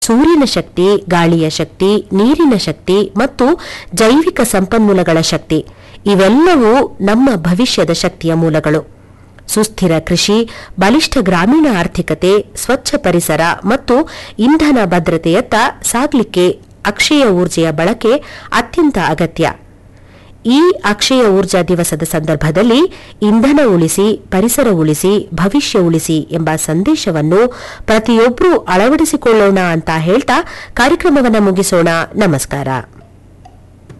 ಸೂರ್ಯನ ಶಕ್ತಿ ಗಾಳಿಯ ಶಕ್ತಿ ನೀರಿನ ಶಕ್ತಿ ಮತ್ತು ಜೈವಿಕ ಸಂಪನ್ಮೂಲಗಳ ಶಕ್ತಿ ಇವೆಲ್ಲವೂ ನಮ್ಮ ಭವಿಷ್ಯದ ಶಕ್ತಿಯ ಮೂಲಗಳು ಸುಸ್ಥಿರ ಕೃಷಿ ಬಲಿಷ್ಠ ಗ್ರಾಮೀಣ ಆರ್ಥಿಕತೆ ಸ್ವಚ್ಛ ಪರಿಸರ ಮತ್ತು ಇಂಧನ ಭದ್ರತೆಯತ್ತ ಸಾಗಲಿಕ್ಕೆ ಅಕ್ಷಯ ಊರ್ಜೆಯ ಬಳಕೆ ಅತ್ಯಂತ ಅಗತ್ಯ ಈ ಅಕ್ಷಯ ಊರ್ಜಾ ದಿವಸದ ಸಂದರ್ಭದಲ್ಲಿ ಇಂಧನ ಉಳಿಸಿ ಪರಿಸರ ಉಳಿಸಿ ಭವಿಷ್ಯ ಉಳಿಸಿ ಎಂಬ ಸಂದೇಶವನ್ನು ಪ್ರತಿಯೊಬ್ಬರೂ ಅಳವಡಿಸಿಕೊಳ್ಳೋಣ ಅಂತ ಹೇಳ್ತಾ ಕಾರ್ಯಕ್ರಮವನ್ನು ಮುಗಿಸೋಣ ನಮಸ್ಕಾರ